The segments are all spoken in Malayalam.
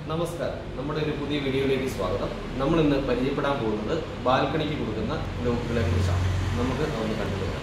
നമസ്കാരം നമ്മുടെ ഒരു പുതിയ വീഡിയോയിലേക്ക് സ്വാഗതം നമ്മൾ ഇന്ന് പരിചയപ്പെടാൻ പോകുന്നത് ബാൽക്കണിക്ക് കൊടുക്കുന്ന ലോക്കുകളെ കുറിച്ചാണ് നമുക്ക് അതൊന്ന് കണ്ടുപോകാം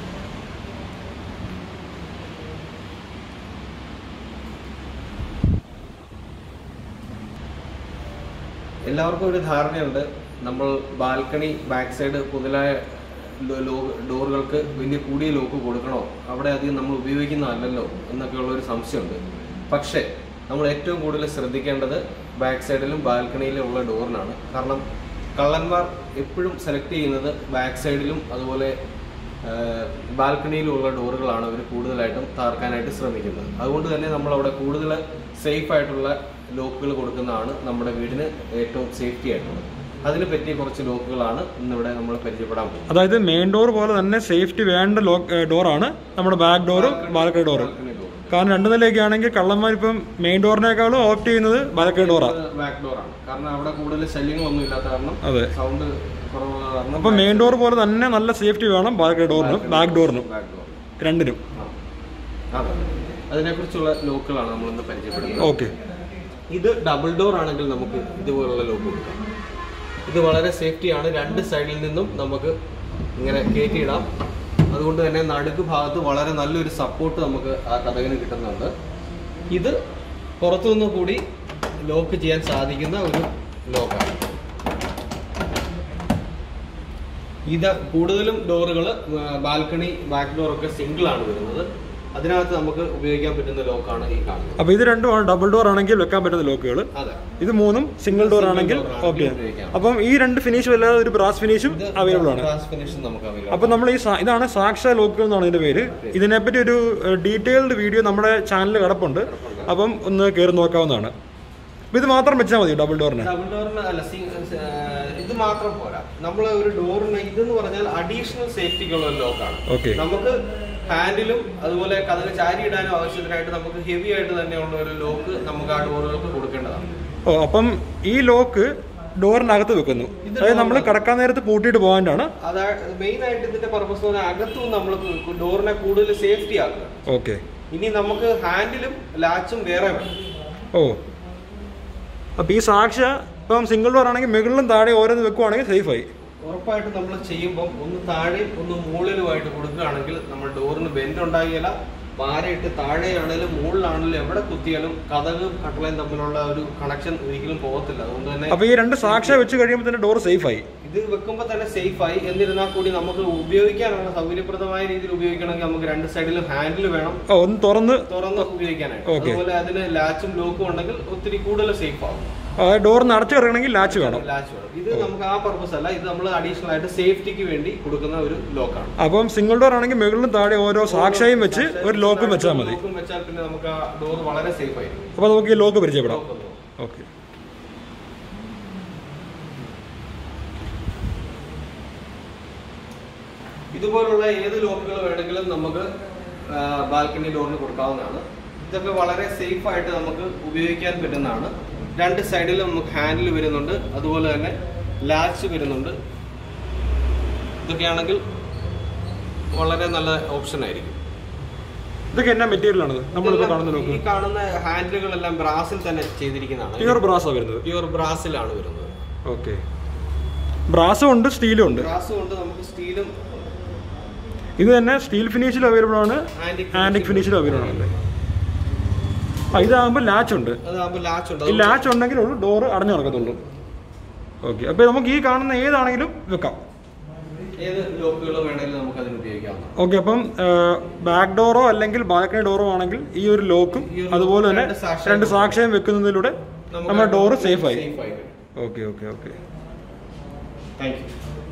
എല്ലാവർക്കും ഒരു ധാരണയുണ്ട് നമ്മൾ ബാൽക്കണി ബാക്ക് സൈഡ് മുതലായ ലോ- ലോ- ഡോറുകൾക്ക് വലിയ കൂടിയ ലോക്ക് കൊടുക്കണോ അവിടെ അധികം നമ്മൾ ഉപയോഗിക്കുന്നതല്ലല്ലോ എന്നൊക്കെയുള്ള ഒരു സംശയമുണ്ട് പക്ഷേ നമ്മൾ ഏറ്റവും കൂടുതൽ ശ്രദ്ധിക്കേണ്ടത് ബാക്ക് സൈഡിലും ബാൽക്കണിയിലും ഉള്ള ഡോറിനാണ് കാരണം കള്ളന്മാർ എപ്പോഴും സെലക്ട് ചെയ്യുന്നത് ബാക്ക് സൈഡിലും അതുപോലെ ബാൽക്കണിയിലുള്ള ഡോറുകളാണ് അവർ കൂടുതലായിട്ടും താർക്കാനായിട്ട് ശ്രമിക്കുന്നത് അതുകൊണ്ട് തന്നെ നമ്മൾ അവിടെ കൂടുതൽ സേഫ് ആയിട്ടുള്ള ലോക്കുകൾ കൊടുക്കുന്നതാണ് നമ്മുടെ വീടിന് ഏറ്റവും സേഫ്റ്റി ആയിട്ടുള്ളത് അതിന് പറ്റിയ കുറച്ച് ലോക്കുകളാണ് ഇന്നിവിടെ നമ്മൾ പരിചയപ്പെടാൻ പോകുന്നത് അതായത് മെയിൻ ഡോർ പോലെ തന്നെ സേഫ്റ്റി വേണ്ട ലോക്ക് ഡോറാണ് നമ്മുടെ ബാക്ക് ഡോറും ബാൽക്കണി ഡോറും ബാൽക്കണി ഡോർ കാരണം രണ്ട് നിലയൊക്കെ ആണെങ്കിൽ കള്ളന്മാർ ഇപ്പം മെയിൻ ഡോറിനേക്കാളും ഓപ്റ്റ് ചെയ്യുന്നത് ബാൽക്കണി ഡോറാണ് ബാക്ക് ഡോറാണ് കാരണം അവിടെ കൂടുതൽ ശല്യങ്ങളൊന്നും ഇല്ലാത്ത കാരണം അതെ സൗണ്ട് കുറവുള്ള കാരണം അപ്പം മെയിൻ ഡോർ പോലെ തന്നെ നല്ല സേഫ്റ്റി വേണം ബാൽക്കണി ഡോറിനും ബാക്ക് ഡോറിനും ബാക്ക് ഡോർ രണ്ടിനും അതെ അതിനെക്കുറിച്ചുള്ള ലോക്കുകളാണ് നമ്മളിന്ന് പരിചയപ്പെടുന്നത് ഓക്കെ ഇത് ഡബിൾ ഡോർ ആണെങ്കിൽ നമുക്ക് ഇതുപോലുള്ള ലോക്ക് കൊടുക്കാം ഇത് വളരെ സേഫ്റ്റിയാണ് രണ്ട് സൈഡിൽ നിന്നും നമുക്ക് ഇങ്ങനെ കയറ്റിയിടാം അതുകൊണ്ട് തന്നെ നടുക്ക് ഭാഗത്ത് വളരെ നല്ലൊരു സപ്പോർട്ട് നമുക്ക് ആ കഥകിന് കിട്ടുന്നുണ്ട് ഇത് പുറത്തുനിന്ന് കൂടി ലോക്ക് ചെയ്യാൻ സാധിക്കുന്ന ഒരു ലോക്കാണ് ഇത് കൂടുതലും ഡോറുകൾ ബാൽക്കണി ബാക്ക് ഡോറൊക്കെ സിംഗിൾ ആണ് വരുന്നത് അതിനകത്ത് നമുക്ക് ഉപയോഗിക്കാൻ പറ്റുന്ന ലോക്കാണ് ഈ കാണുന്നത് അപ്പോൾ ഇത് രണ്ടുമാണ് ഡബിൾ ഡോർ ആണെങ്കിൽ വെക്കാൻ പറ്റുന്ന ലോക്കുകൾ അതെ ഇത് മൂന്നും സിംഗിൾ ഡോർ ആണെങ്കിൽ door ആണെങ്കിൽ ഓക്കെ ഉപയോഗിക്കാം. അപ്പം ഈ രണ്ട് ഫിനിഷും അല്ലാതെ ഒരു ബ്രാസ് ഫിനിഷും അവൈലബിൾ ആണ് ഗ്ലാസ് ഫിനിഷ് നമുക്ക് അവൈലബിൾ അപ്പം നമ്മൾ ഈ സാ- ഇതാണ് സാക്ഷാ ലോക്കുകൾ എന്നാണ് ഇതിന്റെ പേര് ഇതിനെപ്പറ്റി ഒരു ഡീറ്റെയിൽഡ് വീഡിയോ നമ്മുടെ ചാനലിൽ കിടപ്പുണ്ട് അപ്പം ഒന്ന് കയറി നോക്കാവുന്നതാണ് അപ്പം ഇത് മാത്രം വെച്ചാൽ മതി ഡബിൾ ഡോറിന് ഡബിൾ ഡോറിന് അല്ല സി- ഏഹ് ഇത് മാത്രം പോരാ നമ്മൾ ഒരു ഡോറിന് ഇതെന്ന് പറഞ്ഞാൽ അഡീഷണൽ സേഫ്റ്റിക്കുള്ള ഒരു ലോക്കാണ് ഓക്കെ നമുക്ക് ഹാൻഡിലും അതുപോലെ കഥകൾ ചാരി ഇടാനും ആവശ്യത്തിനായിട്ട് നമുക്ക് ഹെവി ആയിട്ട് തന്നെയുള്ള ഒരു ലോക്ക് നമുക്ക് ആ ഡോറുകൾക്ക് കൊടുക്കേണ്ടതാണ് ഓ അപ്പം ഈ ലോക്ക് ഡോറിനകത്ത് വെക്കുന്നു അതായത് നമ്മൾ കിടക്കാൻ നേരത്ത് പൂട്ടിയിട്ട് പോകാനാണ് അതാ മെയിൻ ആയിട്ട് ഇതിന്റെ പർപ്പസ് എന്ന് പറഞ്ഞാൽ അകത്തും നമ്മൾ ഡോറിനെ കൂടുതൽ സേഫ്റ്റി ആക്കുക ഓക്കെ ഇനി നമുക്ക് ഹാൻഡിലും ലാച്ചും വേറെ വേണം ഓ അപ്പം ഈ സാക്ഷ ഇപ്പം സിംഗിൾ ഡോർ ആണെങ്കിൽ മുകളിലും താഴെ ഓരോന്ന് വെക്കുവാണെങ്കിൽ സേഫായി ഉറപ്പായിട്ടും നമ്മൾ ചെയ്യുമ്പം ഒന്ന് താഴെയും ഒന്ന് മുകളിലുമായിട്ട് കൊടുക്കുകയാണെങ്കിൽ നമ്മൾ ഡോറിന് ബെൻഡ് ഉണ്ടാകില്ല വാരയിട്ട് താഴെയാണെങ്കിലും മുകളിലാണെങ്കിലും എവിടെ കുത്തിയാലും കഥകും കട്ടളയും തമ്മിലുള്ള ഒരു കണക്ഷൻ ഒരിക്കലും പോകത്തില്ല അതുകൊണ്ട് തന്നെ അപ്പം ഈ രണ്ട് സാക്ഷ വെച്ച് കഴിയുമ്പോൾ തന്നെ ഡോർ സേഫായി ഇത് വെക്കുമ്പോൾ തന്നെ സേഫ് ആയി എന്നിരുന്നാൽ കൂടി നമുക്ക് ഉപയോഗിക്കാനുള്ള സൗകര്യപ്രദമായ രീതിയിൽ ഉപയോഗിക്കണമെങ്കിൽ നമുക്ക് രണ്ട് സൈഡിലും ഹാൻഡിൽ വേണം ഓ ഒന്ന് തുറന്ന് തുറന്ന് ഉപയോഗിക്കാനായിട്ട് Okay. അതുപോലെ അതിന് ലാച്ചും ലോക്കും ഉണ്ടെങ്കിൽ ഒത്തിരി കൂടുതൽ സേഫ് ആവും ഡോറിന് അടച്ചു കിടക്കണമെങ്കിൽ ലാച്ച് വേണം ലാച്ച് വേണം ഇത് നമുക്ക് ആ പർപ്പസ് അല്ല ഇത് നമ്മൾ അഡീഷണൽ ആയിട്ട് സേഫ്റ്റിക്ക് വേണ്ടി കൊടുക്കുന്ന ഒരു ലോക്കാണ് അപ്പം സിംഗിൾ ഡോർ ആണെങ്കിൽ മുകളിലും താഴെ ഓരോ സാക്ഷയും വെച്ച് ഒരു ലോക്കും വെച്ചാൽ മതി ലോക്കും വെച്ചാൽ പിന്നെ നമുക്ക് ആ ഡോർ വളരെ സേഫ് ആയിരിക്കും അപ്പോൾ നമുക്ക് ഈ ലോക്ക് പരിചയപ്പെടാം ലോക്ക് ഒന്ന് ഓക്കെ ഇതുപോലുള്ള ഏത് ലോക്കുകൾ വേണമെങ്കിലും നമുക്ക് ബാൽക്കണി ഡോറിന് കൊടുക്കാവുന്നതാണ് ഇതൊക്കെ വളരെ സേഫ് ആയിട്ട് നമുക്ക് ഉപയോഗിക്കാൻ പറ്റുന്നതാണ് രണ്ട് സൈഡിലും നമുക്ക് ഹാൻഡിൽ വരുന്നുണ്ട് അതുപോലെ തന്നെ ലാച്ച് വരുന്നുണ്ട് ഇതൊക്കെയാണെങ്കിൽ വളരെ നല്ല ഓപ്ഷൻ ആയിരിക്കും ഇതൊക്കെ എന്നാ മെറ്റീരിയൽ ആണ് നമ്മളിപ്പോൾ ഇതെല്ലാം കാണുന്ന ലോക്ക് ഈ കാണുന്ന ഹാൻഡിലുകളെല്ലാം ബ്രാസിൽ തന്നെ ചെയ്തിരിക്കുന്നതാണ് പ്യുവർ ബ്രാസാണ് വരുന്നത് പ്യൂർ ബ്രാസിലാണ് വരുന്നത് ഓക്കെ ബ്രാസും ഉണ്ട് സ്റ്റീലും ഉണ്ട് ബ്രാസ് കൊണ്ട് നമുക്ക് സ്റ്റീലും ഇത് തന്നെ സ്റ്റീൽ ഫിനിഷിൽ അവൈലബിൾ ആണ് ആന്റിക് ആൻറ്റിക് ഫിനിഷിൽ അവൈലബിൾ ആണല്ലേ ആ ഇതാകുമ്പോൾ ലാച്ച് ഉണ്ട് അതാകുമ്പോൾ ലാച്ച് ഉണ്ട് ഈ ലാച്ച് ഉണ്ടെങ്കിൽ ഉള്ളൂ ഡോറ് അടഞ്ഞു നടക്കത്തുള്ളൂ ഓക്കെ അപ്പോൾ നമുക്ക് ഈ കാണുന്ന ഏതാണെങ്കിലും വെക്കാം ഏത് ലോക്കുകൾ വേണമെങ്കിലും നമുക്ക് അതിന് ഉപയോഗിക്കാവുന്നതാണ് ഓക്കെ അപ്പം ബാക്ക് ഡോറോ അല്ലെങ്കിൽ ബാൽക്കണി ഡോറോ ആണെങ്കിൽ ഈ ഒരു ലോക്കും ഈ ഒരു അതുപോലെ തന്നെ രണ്ട് സാക്ഷ്യം രണ്ട് സാക്ഷ്യം വെക്കുന്നതിലൂടെ നമ്മുടെ ഡോറ് സേഫായി സേഫ് ആയി okay okay okay thank U